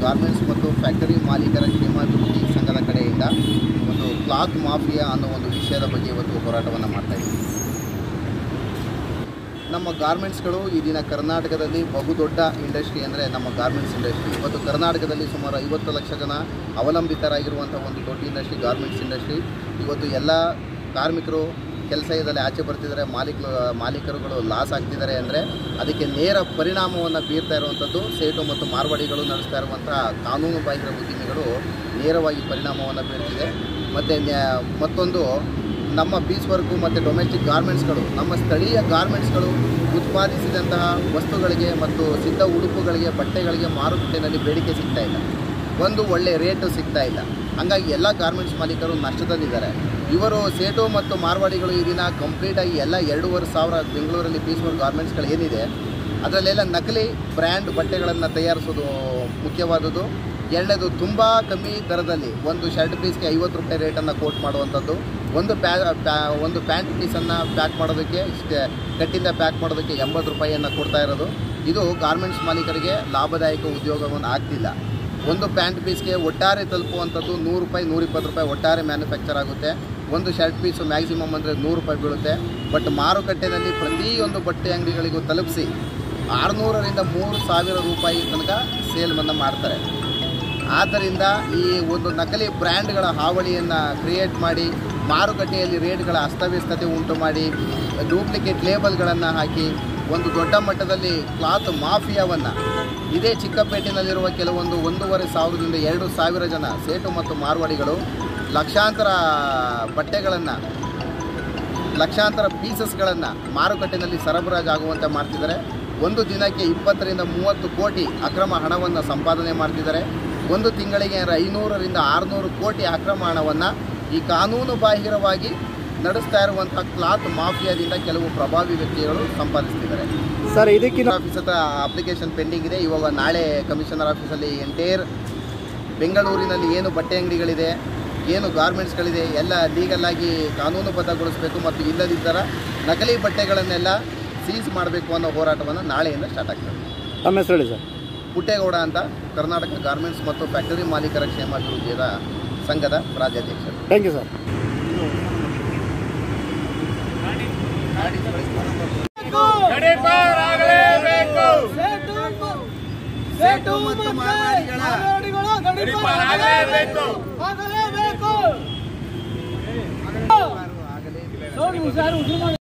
garments ಮತ್ತು factory ಮಾಲೀಕರ ಕ್ಷೇಮಾಭಿವೃದ್ಧಿ ಸಂಘದ ಕಡೆಯಿಂದ ಒಂದು ಕ್ಲಾತ್ ಮಾಫಿಯಾ ಅನ್ನೋ ಒಂದು ವಿಷಯದ ಬಗ್ಗೆ ಇವತ್ತು ಹೋರಾಟವನ್ನು ಮಾಡ್ತಾ ಇದ್ದೀವಿ ನಮ್ಮ ಗಾರ್ಮೆಂಟ್ಸ್ಗಳು ಈ ದಿನ ಕರ್ನಾಟಕದಲ್ಲಿ ಬಹುದೊಡ್ಡ ಇಂಡಸ್ಟ್ರಿ ಅಂದರೆ ನಮ್ಮ ಗಾರ್ಮೆಂಟ್ಸ್ ಇಂಡಸ್ಟ್ರಿ ಇವತ್ತು ಕರ್ನಾಟಕದಲ್ಲಿ ಸುಮಾರು ಐವತ್ತು ಲಕ್ಷ ಜನ ಅವಲಂಬಿತರಾಗಿರುವಂಥ ಒಂದು ದೊಡ್ಡ ಇಂಡಸ್ಟ್ರಿ ಗಾರ್ಮೆಂಟ್ಸ್ ಇಂಡಸ್ಟ್ರಿ ಇವತ್ತು ಎಲ್ಲ ಕಾರ್ಮಿಕರು ಕೆಲಸ ಇದ್ದಲ್ಲಿ ಆಚೆ ಬರ್ತಿದ್ದಾರೆ ಮಾಲೀಕರು ಮಾಲೀಕರುಗಳು ಲಾಸ್ ಆಗ್ತಿದ್ದಾರೆ ಅಂದರೆ ಅದಕ್ಕೆ ನೇರ ಪರಿಣಾಮವನ್ನು ಬೀರ್ತಾ ಇರುವಂಥದ್ದು ಸೇಟು ಮತ್ತು ಮಾರ್ವಾಡಿಗಳು ನಡೆಸ್ತಾ ಇರುವಂತಹ ಕಾನೂನು ಬಾಹಿರ ಉದ್ಯಮಿಗಳು ನೇರವಾಗಿ ಪರಿಣಾಮವನ್ನು ಬೀರ್ತಿದೆ ಮತ್ತು ನ್ಯಾ- ಮತ್ತೊಂದು ನಮ್ಮ ಪೀಸ್ ವರ್ಕು ಮತ್ತು ಡೊಮೆಸ್ಟಿಕ್ ಗಾರ್ಮೆಂಟ್ಸ್ಗಳು ನಮ್ಮ ಸ್ಥಳೀಯ ಗಾರ್ಮೆಂಟ್ಸ್ಗಳು ಉತ್ಪಾದಿಸಿದಂತಹ ವಸ್ತುಗಳಿಗೆ ಮತ್ತು ಸಿದ್ಧ ಉಡುಪುಗಳಿಗೆ ಬಟ್ಟೆಗಳಿಗೆ ಮಾರುಕಟ್ಟೆಯಲ್ಲಿ ಬೇಡಿಕೆ ಸಿಗ್ತಾ ಇಲ್ಲ ಒಂದು ಒಳ್ಳೆ ರೇಟು ಸಿಗ್ತಾ ಇಲ್ಲ ಹಂಗಾಗಿ ಎಲ್ಲ ಗಾರ್ಮೆಂಟ್ಸ್ ಮಾಲೀಕರು ನಷ್ಟದಲ್ಲಿದ್ದಾರೆ ಇವರು ಸೇಟು ಮತ್ತು ಮಾರ್ವಾಡಿಗಳು ಈ ದಿನ ಕಂಪ್ಲೀಟಾಗಿ ಎಲ್ಲ ಎರಡೂವರೆ ಸಾವಿರ ಬೆಂಗಳೂರಲ್ಲಿ ಪೀಸ್ ವರ್ಕ್ ಗಾರ್ಮೆಂಟ್ಸ್ಗಳು ಏನಿದೆ ಅದರಲ್ಲೆಲ್ಲ ನಕಲಿ ಬ್ರ್ಯಾಂಡ್ ಬಟ್ಟೆಗಳನ್ನು ತಯಾರಿಸೋದು ಮುಖ್ಯವಾದದ್ದು ಎರಡನೇದು ತುಂಬ ಕಮ್ಮಿ ದರದಲ್ಲಿ ಒಂದು ಶರ್ಟ್ ಪೀಸ್ಗೆ ಐವತ್ತು ರೂಪಾಯಿ ರೇಟನ್ನು ಕೋಟ್ ಮಾಡುವಂಥದ್ದು ಒಂದು ಪ್ಯಾ ಪ್ಯಾ- ಒಂದು ಪ್ಯಾಂಟ್ ಪೀಸನ್ನು ಪ್ಯಾಕ್ ಮಾಡೋದಕ್ಕೆ ಇಷ್ಟೇ ಕಟ್ಟಿಂದ ಪ್ಯಾಕ್ ಮಾಡೋದಕ್ಕೆ ಎಂಬತ್ತು ರೂಪಾಯಿಯನ್ನು ಕೊಡ್ತಾ ಇರೋದು ಇದು ಗಾರ್ಮೆಂಟ್ಸ್ ಮಾಲೀಕರಿಗೆ ಲಾಭದಾಯಕ ಉದ್ಯೋಗವನ್ನು ಆಗ್ತಿಲ್ಲ ಒಂದು ಪ್ಯಾಂಟ್ ಪೀಸ್ಗೆ ಒಟ್ಟಾರೆ ತಲುಪುವಂಥದ್ದು ನೂರು ರೂಪಾಯಿ ನೂರಿಪ್ಪತ್ತು ರೂಪಾಯಿ ಒಟ್ಟಾರೆ ಮ್ಯಾನುಫ್ಯಾಕ್ಚರ್ ಆಗುತ್ತೆ ಒಂದು ಶರ್ಟ್ ಪೀಸು ಮ್ಯಾಕ್ಸಿಮಮ್ ಅಂದರೆ ನೂರು ರೂಪಾಯಿ ಬೀಳುತ್ತೆ ಬಟ್ ಮಾರುಕಟ್ಟೆಯಲ್ಲಿ ಪ್ರತಿಯೊಂದು ಬಟ್ಟೆ ಅಂಗಡಿಗಳಿಗೂ ತಲುಪಿಸಿ ಆರುನೂರರಿಂದ ಮೂರು ಸಾವಿರ ರೂಪಾಯಿ ತನಕ ಸೇಲ್ವನ್ನು ಮಾಡ್ತಾರೆ ಆದ್ದರಿಂದ ಈ ಒಂದು ನಕಲಿ ಬ್ರ್ಯಾಂಡ್ಗಳ ಹಾವಳಿಯನ್ನು ಕ್ರಿಯೇಟ್ ಮಾಡಿ ಮಾರುಕಟ್ಟೆಯಲ್ಲಿ ರೇಟ್ಗಳ ಅಸ್ತವ್ಯಸ್ತತೆ ಉಂಟು ಮಾಡಿ ಡೂಪ್ಲಿಕೇಟ್ ಲೇಬಲ್ಗಳನ್ನು ಹಾಕಿ ಒಂದು ದೊಡ್ಡ ಮಟ್ಟದಲ್ಲಿ ಕ್ಲಾತ್ ಮಾಫಿಯಾವನ್ನು ಇದೇ ಚಿಕ್ಕಪೇಟೆನಲ್ಲಿರುವ ಕೆಲವೊಂದು ಒಂದೂವರೆ ಸಾವಿರದಿಂದ ಎರಡು ಸಾವಿರ ಜನ ಸೇಟು ಮತ್ತು ಮಾರ್ವಾಡಿಗಳು ಲಕ್ಷಾಂತರ ಬಟ್ಟೆಗಳನ್ನು ಲಕ್ಷಾಂತರ ಪೀಸಸ್ಗಳನ್ನು ಮಾರುಕಟ್ಟೆಯಲ್ಲಿ ಸರಬರಾಜು ಆಗುವಂತೆ ಮಾಡ್ತಿದ್ದಾರೆ ಒಂದು ದಿನಕ್ಕೆ ಇಪ್ಪತ್ತರಿಂದ ಮೂವತ್ತು ಕೋಟಿ ಅಕ್ರಮ ಹಣವನ್ನು ಸಂಪಾದನೆ ಮಾಡ್ತಿದ್ದಾರೆ ಒಂದು ತಿಂಗಳಿಗೆ ಐನೂರರಿಂದ ಆರುನೂರು ಕೋಟಿ ಅಕ್ರಮ ಹಣವನ್ನು ಈ ಕಾನೂನು ಬಾಹಿರವಾಗಿ ನಡೆಸ್ತಾ ಇರುವಂತಹ ಕ್ಲಾತ್ ಮಾಫಿಯಾದಿಂದ ಕೆಲವು ಪ್ರಭಾವಿ ವ್ಯಕ್ತಿಗಳು ಸಂಪಾದಿಸ್ತಿದ್ದಾರೆ ಸರ್ ಇದಕ್ಕಿಂತ ಆಫೀಸ್ ಹತ್ರ ಅಪ್ಲಿಕೇಶನ್ ಪೆಂಡಿಂಗ್ ಇದೆ ಇವಾಗ ನಾಳೆ ಕಮಿಷನರ್ ಆಫೀಸಲ್ಲಿ ಎಂಟೇರ್ ಬೆಂಗಳೂರಿನಲ್ಲಿ ಏನು ಬಟ್ಟೆ ಅಂಗಡಿಗಳಿದೆ ಏನು ಗಾರ್ಮೆಂಟ್ಸ್ಗಳಿದೆ ಎಲ್ಲ ಲೀಗಲ್ ಆಗಿ ಕಾನೂನುಬದ್ಧಗೊಳಿಸಬೇಕು ಮತ್ತು ಇಲ್ಲದಿದ್ದರೆ ನಕಲಿ ಬಟ್ಟೆಗಳನ್ನೆಲ್ಲ ಸೀಸ್ ಮಾಡಬೇಕು ಅನ್ನೋ ಹೋರಾಟವನ್ನು ನಾಳೆಯಿಂದ ಸ್ಟಾರ್ಟ್ ಆಗ್ತದೆ ತಮ್ಮ ಹೆಸರು ಹೇಳಿ ಸರ್ ಪುಟ್ಟೇಗೌಡ ಅಂತ ಕರ್ನಾಟಕ ಗಾರ್ಮೆಂಟ್ಸ್ ಮತ್ತು ಫ್ಯಾಕ್ಟರಿ ಮಾಲೀಕರ ಕ್ಷೇಮಾಭಿವೃದ್ಧಿಯ ಸಂಘದ ರಾಜ್ಯಾಧ್ಯಕ್ಷರು ಥ್ಯಾಂಕ್ ಯು ಸರ್ ಗಡಿಪಾರಾಗಲೇಬೇಕು ಸೇಟು ಮತ್ತು ಮಾರ್ವಾಡಿಗಳ ಗಡಿಪಾರಾಗಲೇಬೇಕು ಆಗಲೇ ನೋಡಿ ಹುಷಾರು ಉಸಿರು ಮಾಡಿ